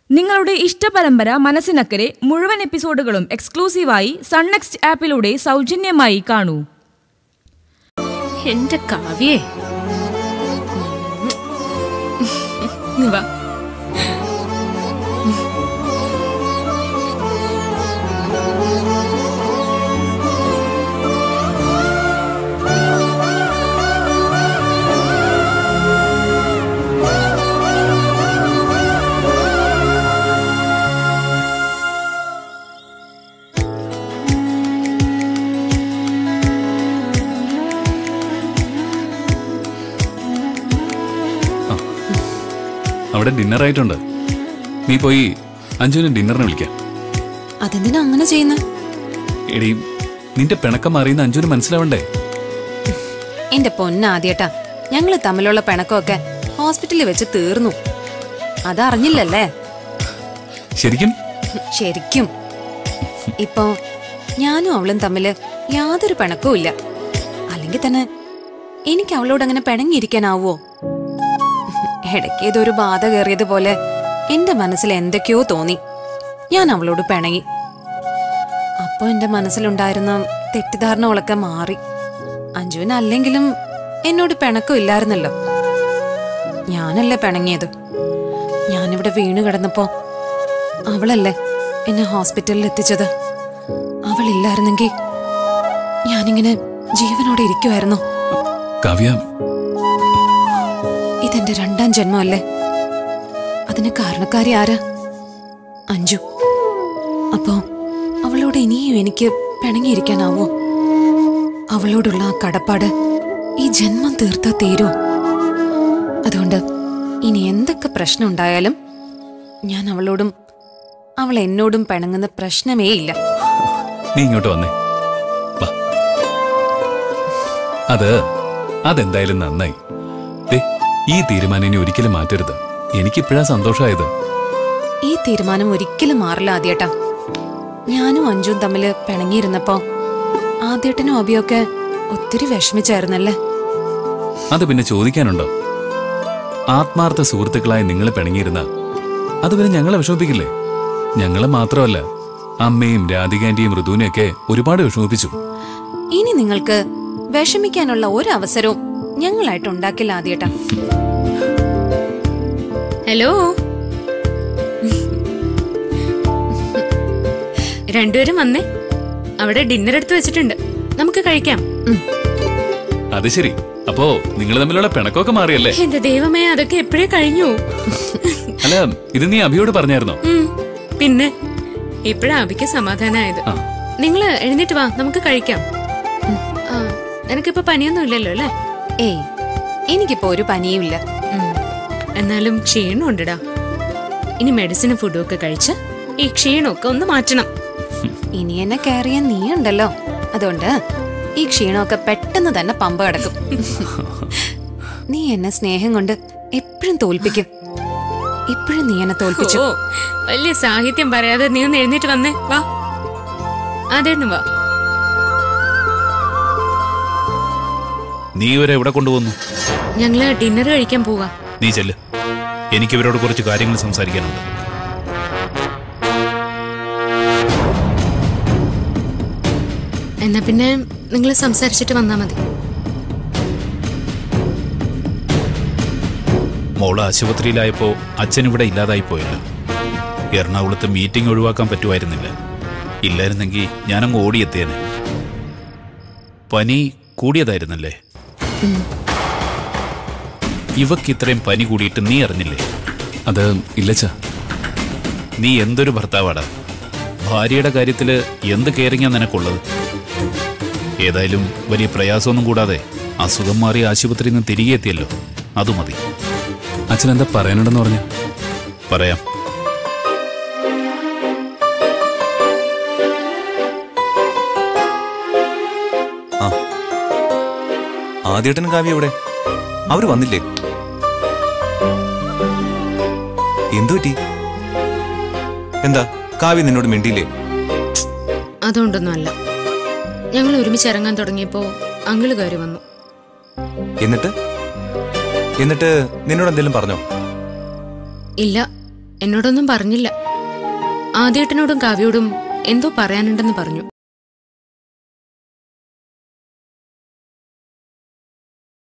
നിങ്ങളുടെ ഇഷ്ടപരമ്പര മനസ്സിനക്കരെ മുഴുവൻ എപ്പിസോഡുകളും എക്സ്ക്ലൂസീവായി സൺനെക്സ്റ്റ് ആപ്പിലൂടെ സൗജന്യമായി കാണൂ എന്റെ കാവ്യേ ഇങ്ങ് വാ. അവിടെ ഡിന്നർ ആയിട്ടുണ്ട് നീ പോയി അഞ്ജുവിനെ ഡിന്നറിന് വിളിക്കാം അതെന്തിനാ അങ്ങനെ ചെയ്യുന്ന എടി നിന്റെ പിണക്കം അറിയുന്ന അഞ്ജുവിന് മനസ്സിലാവണ്ടേ എന്റെ പൊന്നാദ്യേട്ടാ ഞങ്ങള് തമ്മിലുള്ള പിണക്കമൊക്കെ ഹോസ്പിറ്റലിൽ വെച്ച് തീർന്നു അതറിഞ്ഞില്ലല്ലേ ശരിക്കും ശരിക്കും ഇപ്പോ ഞാനും അവളും തമ്മില് യാതൊരു പിണക്കവും ഇല്ല അല്ലെങ്കിൽ തന്നെ എനിക്ക് അവളോട് അങ്ങനെ പിണങ്ങിയിരിക്കാനാവോ ഇടയ്ക്ക് ഇതൊരു ബാധ കയറിയതുപോലെ എന്റെ മനസ്സിൽ എന്തൊക്കെയോ തോന്നി ഞാൻ അവളോട് പിണങ്ങി അപ്പൊ എന്റെ മനസ്സിലുണ്ടായിരുന്ന തെറ്റിദ്ധാരണകളൊക്കെ മാറി അഞ്ജുവിന് അല്ലെങ്കിലും എന്നോട് പിണക്കം ഇല്ലായിരുന്നല്ലോ ഞാനല്ലേ പിണങ്ങിയത് ഞാനിവിടെ വീണ് കിടന്നപ്പോ അവളല്ലേ എന്നെ ഹോസ്പിറ്റലിൽ എത്തിച്ചത് അവളില്ലായിരുന്നെങ്കിൽ ഞാനിങ്ങനെ ജീവനോടെ ഇരിക്കുമായിരുന്നോ കാവ്യ ഇതെന്റെ രണ്ടാം ജന്മമല്ലേ അതിന് കാരണക്കാരി ആരാ അഞ്ജു അപ്പോ അവളോട് ഇനിയും എനിക്ക് പിണങ്ങിയിരിക്കാനാവോ അവളോടുള്ള ആ കടപ്പാട് ഈ ജന്മം തീർത്താ തീരുമോ അതുകൊണ്ട് ഇനി എന്തൊക്കെ പ്രശ്നം ഉണ്ടായാലും ഞാൻ അവളോടും അവൾ എന്നോടും പിണങ്ങുന്ന പ്രശ്നമേ ഇല്ല നീ ഇങ്ങോട്ട് വന്നേ വാ അത് അതെന്തായാലും നന്നായി ദേ, ഈ തീരുമാനം ഇനി ഒരിക്കലും മാറ്റരുത് എനിക്കിപ്പോഴാ സന്തോഷമായത് ഈ തീരുമാനം ഒരിക്കലും മാറില്ല ആദ്യേട്ടാ ഞാനും അഞ്ജുവും തമ്മില് പിണങ്ങിയിരുന്നപ്പോ ആദ്യേട്ടനും അബിയൊക്കെ ഒത്തിരി വിഷമിച്ചായിരുന്നല്ലേ അത് പിന്നെ ചോദിക്കാനുണ്ടോ ആത്മാർത്ഥ സുഹൃത്തുക്കളായി നിങ്ങൾ പിണങ്ങിയിരുന്ന അത് പിന്നെ ഞങ്ങളെ വിഷമിപ്പിക്കില്ലേ ഞങ്ങളെ മാത്രമല്ല അമ്മയും രാധികാന്റിയും ഋതുവിനെയൊക്കെ ഒരുപാട് വിഷമിപ്പിച്ചു ഇനി നിങ്ങൾക്ക് വിഷമിക്കാനുള്ള ഒരു അവസരവും ഞങ്ങളായിട്ട് ഉണ്ടാക്കില്ല ആദ്യേട്ടാ ഹലോ രണ്ടുപേരും വന്നേ അവിടെ ഡിന്നർ എടുത്ത് വെച്ചിട്ടുണ്ട് നമുക്ക് കഴിക്കാം അത് ശരി അപ്പോ നിങ്ങൾ തമ്മിലുള്ള പിണക്കമൊക്കെ മാറിയല്ലേ എന്റെ ദൈവമേ അതൊക്കെ എപ്പോഴേ കഴിഞ്ഞു അല്ല ഇത് നീ അഭിയോട് പറഞ്ഞായിരുന്നോ ഉം, പിന്നെ ഇപ്പഴാ അബിക്ക് സമാധാനമായത് ആ. നിങ്ങള് എഴുന്നേറ്റ് വാ നമുക്ക് കഴിക്കാം ആ, നിനക്കിപ്പോ പനിയൊന്നും ഇല്ലല്ലോ അല്ലേ ഏയ് എനിക്കിപ്പോ ഒരു പനിയുമില്ല ഉം. എന്നാലും ക്ഷീണം ഉണ്ടടാ ഇനി മെഡിസിനും ഫുഡും ഒക്കെ കഴിച്ച് ഈ ക്ഷീണമൊക്കെ ഒന്ന് മാറ്റണം ഇനി എന്നെ കെയർ ചെയ്യാൻ നീ ഉണ്ടല്ലോ അതുകൊണ്ട് ഈ ക്ഷീണമൊക്കെ പെട്ടെന്ന് തന്നെ പമ്പ കിടക്കും നീ എന്നെ സ്നേഹം കൊണ്ട് എപ്പോഴും തോൽപ്പിക്കും ഇപ്പോഴും നീ എന്നെ തോൽപ്പിച്ചു ഓ വലിയ സാഹിത്യം പറയാതെ നീ ഒന്ന് എഴുന്നേറ്റ് വന്നേ വാ അതേന്ന് വാ നീ ഇവരെ എവിടെ കൊണ്ടുവന്നു ഞങ്ങള് ഡിന്നർ കഴിക്കാൻ പോവാ നീ ചെല്ല് എനിക്ക് ഇവരോട് കുറച്ച് കാര്യങ്ങൾ സംസാരിക്കാനുണ്ട് എന്നാ പിന്നെ നിങ്ങൾ സംസാരിച്ചിട്ട് വന്നാ മതി മോള് ആശുപത്രിയിലായപ്പോ അച്ഛൻ ഇവിടെ ഇല്ലാതായി പോയല്ലോ എറണാകുളത്ത് മീറ്റിംഗ് ഒഴിവാക്കാൻ പറ്റുമായിരുന്നില്ല ഇല്ലായിരുന്നെങ്കിൽ ഞാനങ്ങ് ഓടിയെത്തിയേനെ പനി കൂടിയതായിരുന്നല്ലേ ഇവക്ക് ഇത്രയും പനി കൂടിയിട്ട് നീ അറിഞ്ഞില്ലേ അത് ഇല്ലച്ചാ നീ എന്തൊരു ഭർത്താവാടാ ഭാര്യയുടെ കാര്യത്തില് എന്ത് കെയറിങ്ങാ നിനക്കുള്ളത് ഏതായാലും വലിയ പ്രയാസമൊന്നും കൂടാതെ അസുഖം മാറി ആശുപത്രിയിൽ നിന്ന് തിരികെ എത്തിയല്ലോ അത് മതി അച്ഛൻ എന്താ പറയാനുണ്ടെന്ന് പറഞ്ഞു പറയാം ആ ആദ്യേട്ടനും കാവ്യ എവിടെ അവര് വന്നില്ലേ എന്തു പറ്റി എന്താ കാവ്യ നിന്നോട് മിണ്ടിയില്ലേ അതുകൊണ്ടൊന്നും അല്ല ഞങ്ങൾ ഒരുമിച്ച് ഇറങ്ങാൻ തുടങ്ങിയപ്പോ അങ്കിള് കയറി വന്നു എന്നിട്ട് എന്നിട്ട് നിന്നോട് എന്തെങ്കിലും പറഞ്ഞോ ഇല്ല എന്നോടൊന്നും പറഞ്ഞില്ല ആദ്യേട്ടനോടും കാവ്യോടും എന്തോ പറയാനുണ്ടെന്ന് പറഞ്ഞു